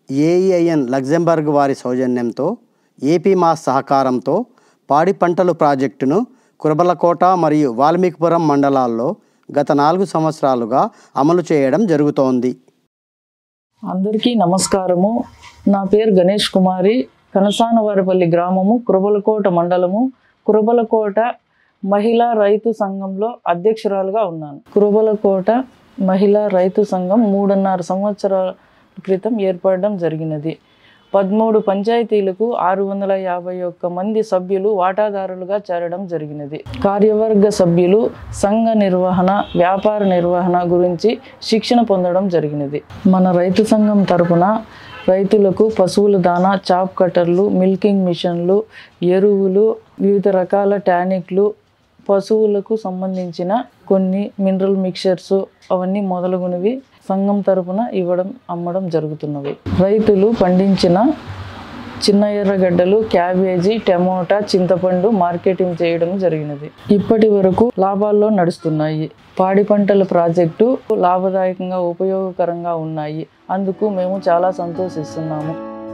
ఏఈఐఎన్ Luxembourg వారి సౌజన్యంతో AP mass సహకారంతో పాడి పంటలు ప్రాజెక్టును కురబలకోట మరియు వాల్మీకిపురం మండలాల్లో గత నాలుగు సంవత్సరాలుగా అమలు చేయడం జరుగుతోంది అందరికీ నమస్కారము నా పేరు గణేష్ కుమారి కనసానవారిపల్లి గ్రామము కురబలకోట మండలము కురబలకోట మహిళా రైతు సంఘంలో అధ్యక్షురాలుగా ఉన్నాను కురబలకోట మహిళా రైతు సంఘం మూడున్నర సంవత్సరాల క్రితం ఏర్పడడం జరిగినది పదమూడు పంచాయతీలకు ఆరు వందల యాభై ఒక్క మంది సభ్యులు వాటాదారులుగా చేరడం జరిగినది కార్యవర్గ సభ్యులు సంఘ నిర్వహణ వ్యాపార నిర్వహణ గురించి శిక్షణ పొందడం జరిగినది మన రైతు సంఘం తరపున రైతులకు పశువుల దానా చాప్ కట్టర్లు మిల్కింగ్ మిషన్లు ఎరువులు వివిధ రకాల టానిక్లు పశువులకు సంబంధించిన కొన్ని మినరల్ మిక్చర్స్ అవన్నీ మొదలగునవి సంఘం తరపున ఇవ్వడం అమ్మడం జరుగుతున్నవి రైతులు పండించిన చిన్న ఎర్రగడ్డలు క్యాబేజీ టమోటా చింతపండు మార్కెటింగ్ చేయడం జరిగినది ఇప్పటి వరకు లాభాల్లో నడుస్తున్నాయి పాడి పంటల ప్రాజెక్టు లాభదాయకంగా ఉపయోగకరంగా ఉన్నాయి అందుకు మేము చాలా సంతోషిస్తున్నాము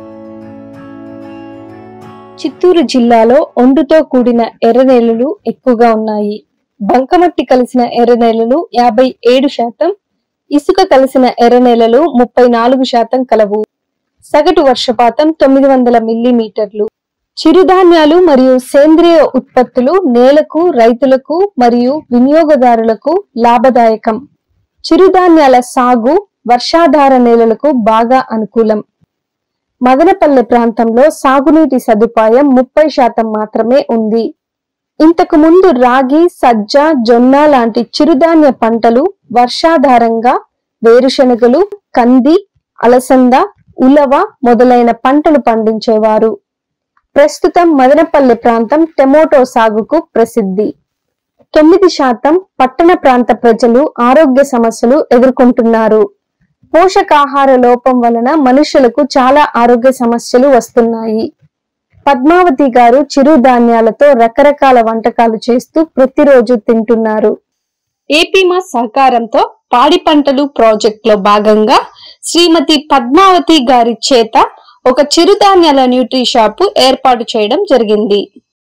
చిత్తూరు జిల్లాలో ఒండుతో కూడిన ఎర్రనేలలు ఎక్కువగా ఉన్నాయి బంకమట్టి కలిసిన ఎర్రనేలలు యాభై ఏడు శాతం ఇసుక కలిసిన ఎర్రనేలలు ముప్పై నాలుగు శాతం కలవు సగటు వర్షపాతం తొమ్మిది వందల మిల్లీమీటర్లు చిరుధాన్యాలు మరియు సేంద్రియ ఉత్పత్తులు నేలకు రైతులకు మరియు వినియోగదారులకు లాభదాయకం చిరుధాన్యాల సాగు వర్షాధార నేలలకు బాగా అనుకూలం మదనపల్లె ప్రాంతంలో సాగునీటి సదుపాయం ముప్పై శాతం మాత్రమే ఉంది ఇంతకు ముందు రాగి సజ్జ జొన్న లాంటి చిరుధాన్య పంటలు వర్షాధారంగా వేరుశనగలు కంది అలసంద ఉలవ మొదలైన పంటలు పండించేవారు ప్రస్తుతం మదనపల్లె ప్రాంతం టమోటో సాగుకు ప్రసిద్ధి తొమ్మిది శాతం పట్టణ ప్రాంత ప్రజలు ఆరోగ్య సమస్యలు ఎదుర్కొంటున్నారు పోషకాహార లోపం వలన మనుషులకు చాలా ఆరోగ్య సమస్యలు వస్తున్నాయి పద్మావతి గారు చిరుధాన్యాలతో రకరకాల వంటకాలు చేస్తూ ప్రతిరోజు తింటున్నారు ఏపీమా సహకారంతో పాడి పంటలు ప్రాజెక్ట్ లో భాగంగా శ్రీమతి పద్మావతి గారి చేత ఒక చిరుధాన్యాల న్యూట్రీ షాపు ఏర్పాటు చేయడం జరిగింది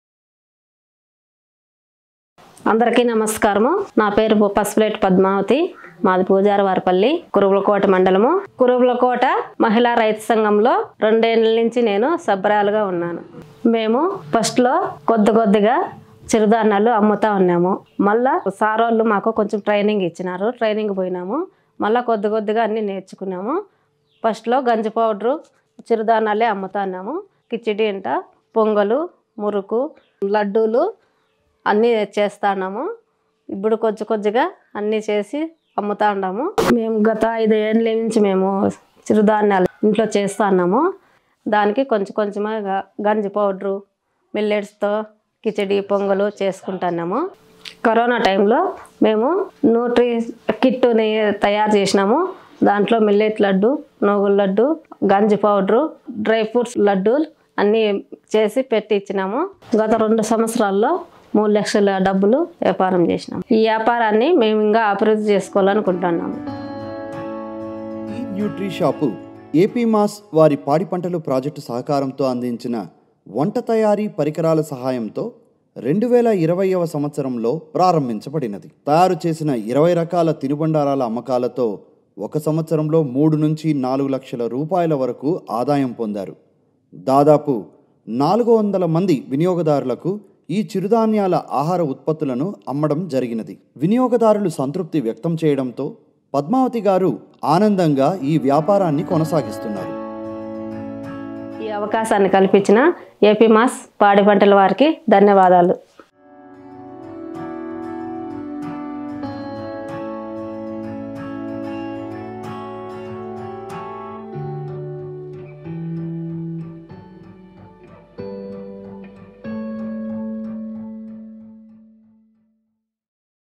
అందరికీ నమస్కారము నా పేరు పసుపులేటి పద్మావతి మాది పూజారి వారిపల్లి కురుబలకోట మండలము కురుబలకోట మహిళా రైతు సంఘంలో రెండేళ్ల నుంచి నేను సబ్బరాలుగా ఉన్నాను మేము ఫస్ట్లో కొద్ది కొద్దిగా చిరుధాన్యాలు అమ్ముతా ఉన్నాము మళ్ళా సార్ వాళ్ళు మాకు కొంచెం ట్రైనింగ్ ఇచ్చినారు ట్రైనింగ్ పోయినాము మళ్ళీ కొద్ది కొద్దిగా అన్నీ నేర్చుకున్నాము ఫస్ట్లో గంజి పౌడరు చిరుధాన్యాలే అమ్ముతా ఉన్నాము కిచిడి అంట పొంగలు మురుకు లడ్డూలు అన్నీ చేస్తున్నాము ఇప్పుడు కొంచెం కొద్దిగా అన్నీ చేసి అమ్ముతా ఉన్నాము మేము గత ఐదు ఏళ్ళ నుంచి మేము చిరుధాన్యాలు ఇంట్లో చేస్తున్నాము దానికి కొంచెం కొంచెంగా గంజి పౌడరు మిల్లెట్స్తో కిచడి పొంగలు చేసుకుంటున్నాము కరోనా టైంలో మేము న్యూట్రీ కిట్టుని తయారు చేసినాము దాంట్లో మిల్లెట్ లడ్డు నూగుల లడ్డు గంజి పౌడరు డ్రై ఫ్రూట్స్ లడ్డు అన్నీ చేసి పెట్టి ఇచ్చినాము గత రెండు సంవత్సరాల్లో మూడు లక్షల డబ్బులు వ్యాపారం చేసినాం ఈ వ్యాపారాన్ని మేము ఇంకా అభివృద్ధి చేసుకోవాలనుకుంటున్నాము ఈ న్యూట్రీ షాపు ఏపీ మాస్ వారి పాడి పంటలు ప్రాజెక్టు సహకారంతో అందించిన వంట తయారీ పరికరాల సహాయంతో రెండు వేల ఇరవైవ సంవత్సరంలో ప్రారంభించబడినది తయారు చేసిన ఇరవై రకాల తినుబండారాల అమ్మకాలతో ఒక సంవత్సరంలో మూడు నుంచి నాలుగు లక్షల రూపాయల వరకు ఆదాయం పొందారు దాదాపు నాలుగు వందల మంది వినియోగదారులకు ఈ చిరుధాన్యాల ఆహార ఉత్పత్తులను అమ్మడం జరిగినది వినియోగదారులు సంతృప్తి వ్యక్తం చేయడంతో పద్మావతి గారు ఆనందంగా ఈ వ్యాపారాన్ని కొనసాగిస్తున్నారు ఈ అవకాశాన్ని కల్పించిన ఏపీ మాస్ పాడి పంటల వారికి ధన్యవాదాలు